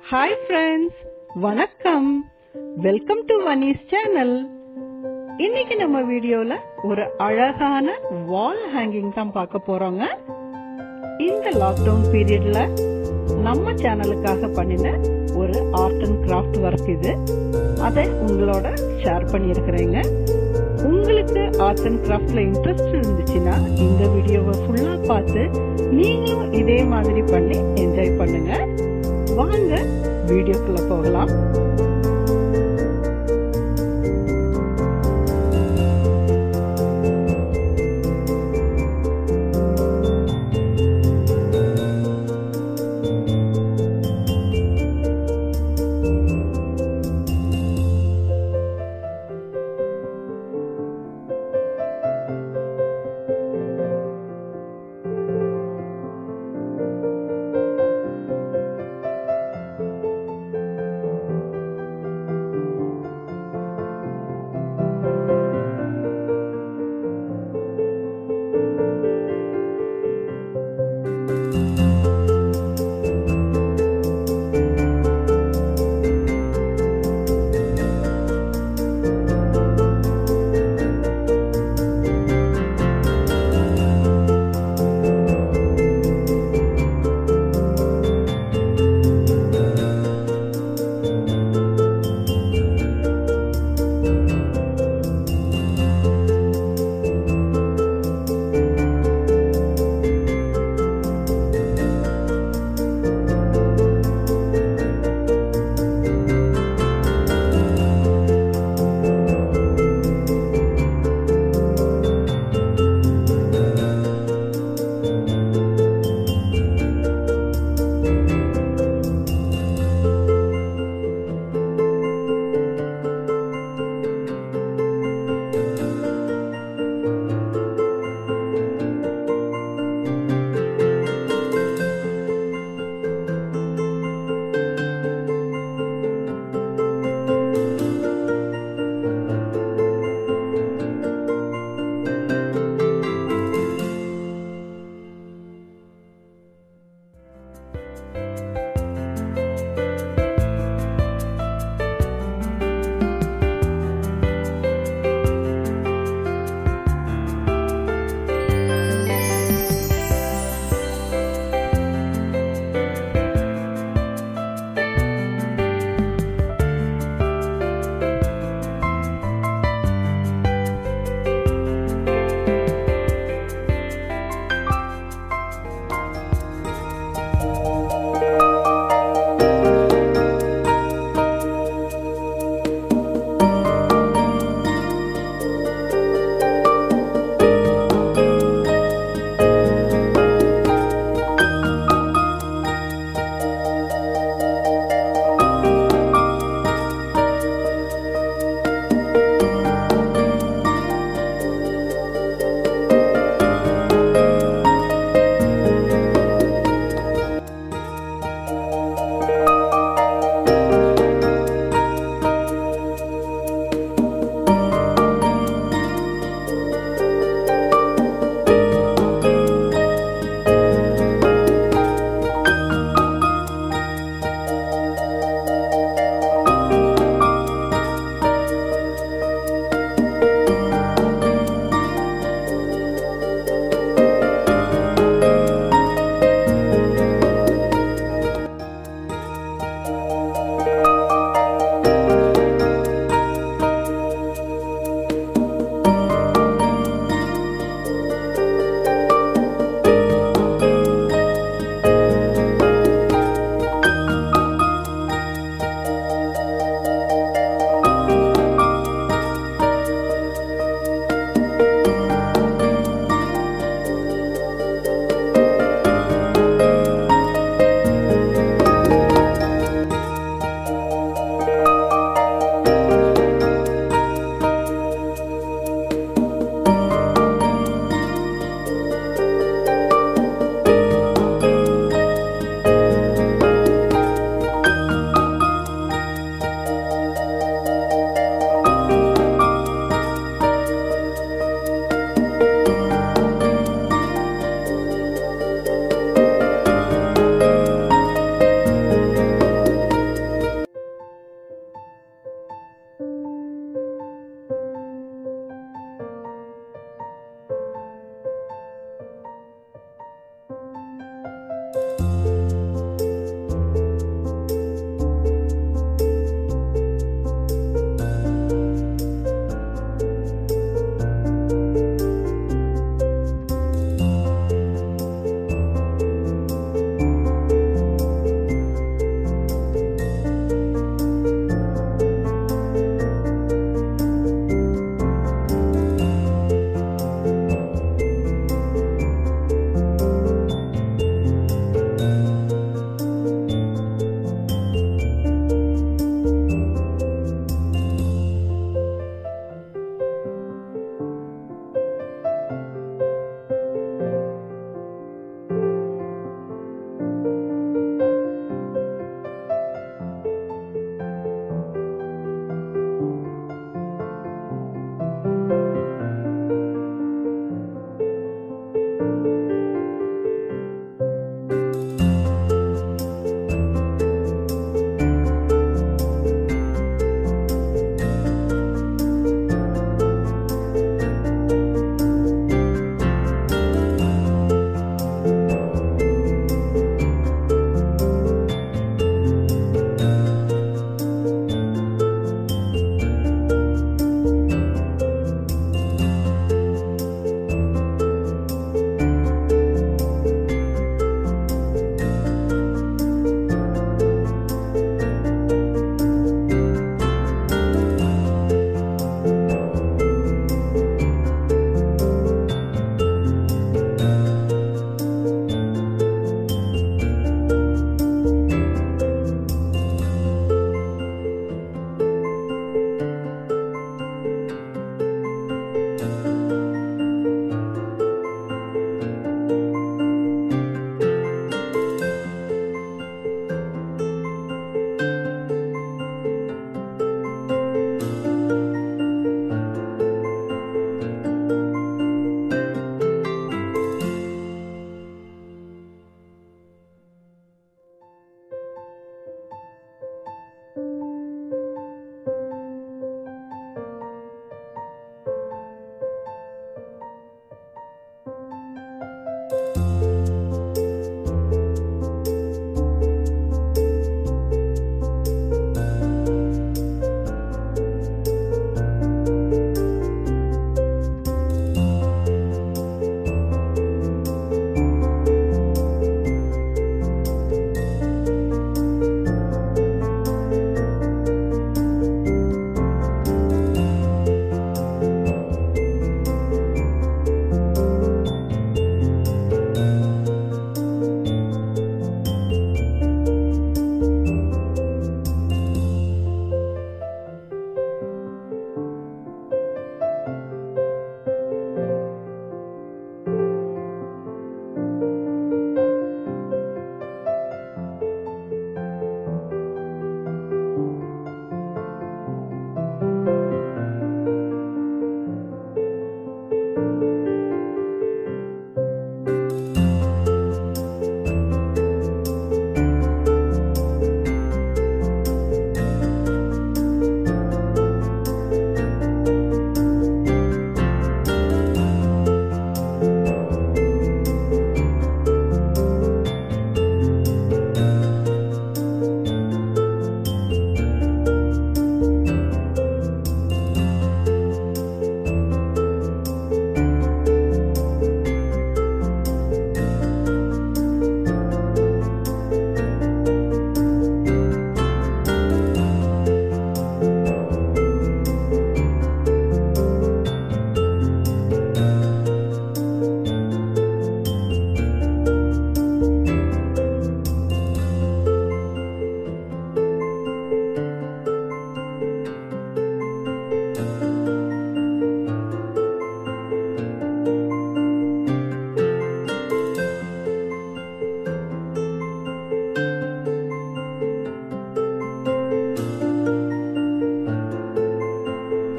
hi friends வணக்கம் welcome to Vani's channel இன்னைக்கு நம்ம வீடியோல ஒரு அழகான வால் ஹேங்கிங் தான் பார்க்க போறோங்க இந்த லாக்டவுன் பீரியட்ல நம்ம சேனலுக்காக பண்ணின ஒரு ஆர்ட் அண்ட் கிராஃப்ட் ஒர்க் இது அதை உங்களோட ஷேர் பண்ணியிருக்கிறேங்க உங்களுக்கு ஆர்ட் அண்ட் கிராஃப்ட்ல இன்ட்ரெஸ்ட் இருந்துச்சுன்னா இந்த வீடியோவை ஃபுல்லா பார்த்து நீங்களும் இதே மாதிரி பண்ணி என்ஜாய் பண்ணுங்க வாங்க வீடியோக்குள்ள போகலாம்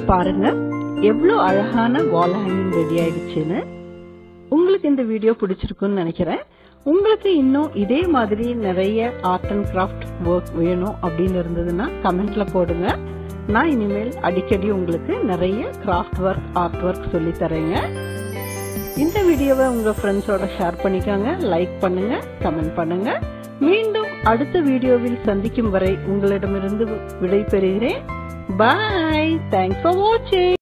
பாருங்க எவ்வளவு அழகான வால் ஹேங்கிங் ரெடி ஆயிடுச்சுன்னு உங்களுக்கு இந்த வீடியோ பிடிச்சிருக்குன்னு நினைக்கிறேன் உங்களுக்கு இன்னும் இதே மாதிரி நிறைய ஆர்ட் அண்ட் கிராஃப்ட் ஒர்க் வேணும் அப்படின்னு இருந்ததுன்னா கமெண்ட்ல போடுங்க நான் இனிமேல் அடிக்கடி உங்களுக்கு நிறைய கிராஃப்ட் ஒர்க் ஆர்ட் ஒர்க் சொல்லி தரேங்க இந்த வீடியோவை உங்க ஃப்ரெண்ட்ஸோட ஷேர் பண்ணிக்கோங்க லைக் பண்ணுங்க கமெண்ட் பண்ணுங்க மீண்டும் அடுத்த வீடியோவில் சந்திக்கும் வரை உங்களிடமிருந்து விடை பெறுகிறேன் பாய் தேங்க்ஸ் ஃபார் வாட்சிங்